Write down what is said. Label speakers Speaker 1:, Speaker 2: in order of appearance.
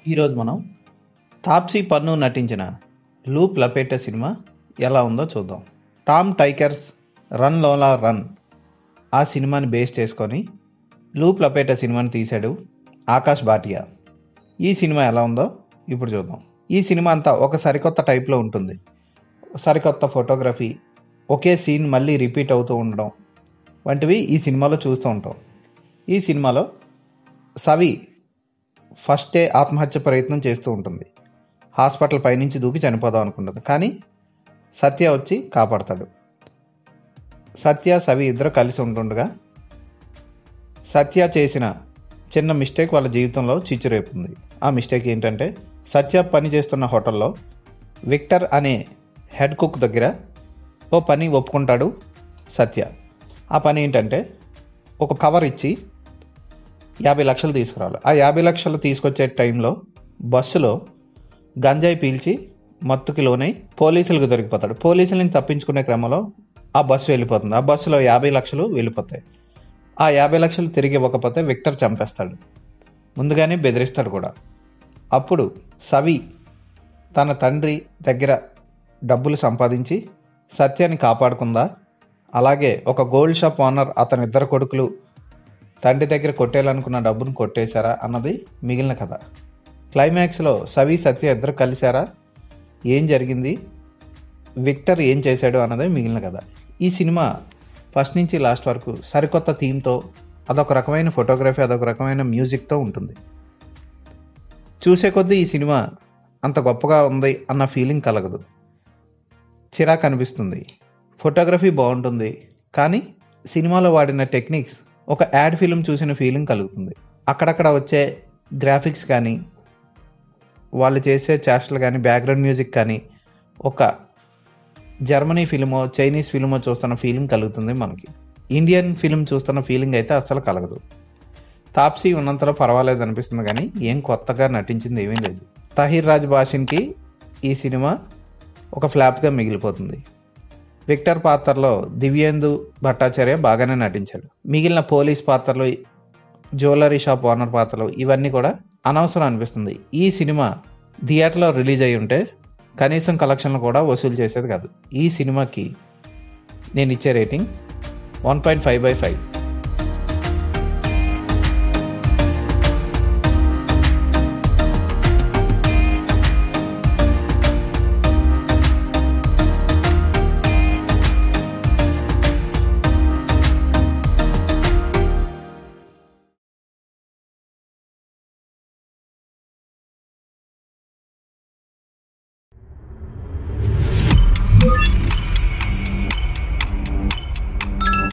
Speaker 1: ఈరోజు మనం తాప్సీ పన్ను నటించిన లూప్ లపేట సినిమా ఎలా ఉందో చూద్దాం Tom Tykwer's run Lola run ఆ సినిమాని బేస్ చేసుకొని లూప్ లపేట సినిమాని తీశాడు ఆకాష్ భాటియా ఈ సినిమా ఎలా ఉందో ఇప్పుడు చూద్దాం ఈ సినిమా అంతా ఒక సరికొత్త టైప్లో ఉంటుంది సరికొత్త ఫోటోగ్రఫీ ఒకే సీన్ మళ్ళీ రిపీట్ అవుతూ ఉండడం వంటివి ఈ సినిమాలో చూస్తూ ఉంటాం ఈ సినిమాలో సవి ఫస్టే ఆత్మహత్య ప్రయత్నం చేస్తూ ఉంటుంది హాస్పిటల్ పైనుంచి దూకి చనిపోదాం అనుకున్నది కానీ సత్య వచ్చి కాపాడతాడు సత్య సవి ఇద్దరు కలిసి ఉంటుండగా సత్య చేసిన చిన్న మిస్టేక్ వాళ్ళ జీవితంలో చిచ్చురేపుతుంది ఆ మిస్టేక్ ఏంటంటే సత్య పని చేస్తున్న హోటల్లో విక్టర్ అనే హెడ్ కుక్ దగ్గర ఓ పని ఒప్పుకుంటాడు సత్య ఆ పని ఏంటంటే ఒక కవర్ ఇచ్చి యాభై లక్షలు తీసుకురావాలి ఆ యాభై లక్షలు తీసుకొచ్చే టైంలో బస్సులో గంజాయి పీల్చి మత్తుకి లోనై పోలీసులకు దొరికిపోతాడు పోలీసులని తప్పించుకునే క్రమంలో ఆ బస్సు వెళ్ళిపోతుంది ఆ బస్సులో యాభై లక్షలు వెళ్ళిపోతాయి ఆ యాభై లక్షలు తిరిగి ఇవ్వకపోతే విక్టర్ చంపేస్తాడు ముందుగానే బెదిరిస్తాడు కూడా అప్పుడు సవి తన తండ్రి దగ్గర డబ్బులు సంపాదించి సత్యాన్ని కాపాడుకుందా అలాగే ఒక గోల్డ్ షాప్ ఓనర్ అతని ఇద్దరు కొడుకులు తండ్రి దగ్గర కొట్టేయాలనుకున్న డబ్బును కొట్టేశారా అన్నది మిగిలిన కథ క్లైమాక్స్లో సవి సత్య ఇద్దరు కలిశారా ఏం జరిగింది విక్టర్ ఏం చేశాడు అన్నదే మిగిలిన కథ ఈ సినిమా ఫస్ట్ నుంచి లాస్ట్ వరకు సరికొత్త థీమ్తో అదొక రకమైన ఫోటోగ్రఫీ అదొక రకమైన మ్యూజిక్తో ఉంటుంది చూసే కొద్దీ ఈ సినిమా అంత గొప్పగా ఉంది అన్న ఫీలింగ్ కలగదు చిరాకు అనిపిస్తుంది ఫోటోగ్రఫీ బాగుంటుంది కానీ సినిమాలో వాడిన టెక్నిక్స్ ఒక యాడ్ ఫిల్మ్ చూసిన ఫీలింగ్ కలుగుతుంది అక్కడక్కడ వచ్చే గ్రాఫిక్స్ కానీ వాళ్ళు చేసే చేష్టలు కానీ బ్యాక్గ్రౌండ్ మ్యూజిక్ కానీ ఒక జర్మనీ ఫిల్మో చైనీస్ ఫిల్మో చూస్తున్న ఫీలింగ్ కలుగుతుంది మనకి ఇండియన్ ఫిల్మ్ చూస్తున్న ఫీలింగ్ అయితే అస్సలు కలగదు తాప్సీ ఉన్నంతలో పర్వాలేదు అనిపిస్తుంది కానీ ఏం కొత్తగా నటించింది ఏమీ లేదు తహీర్ రాజ్ భాషన్కి ఈ సినిమా ఒక ఫ్లాప్గా మిగిలిపోతుంది విక్టర్ పాత్రలో దివ్యేందు భట్టాచార్య బాగానే నటించాడు మిగిలిన పోలీస్ పాత్రలు జ్యువెలరీ షాప్ ఓనర్ పాత్రలు ఇవన్నీ కూడా అనవసరం అనిపిస్తుంది ఈ సినిమా థియేటర్లో రిలీజ్ అయి ఉంటే కనీసం కలెక్షన్లు కూడా వసూలు చేసేది కాదు ఈ సినిమాకి నేను ఇచ్చే rating one point five by five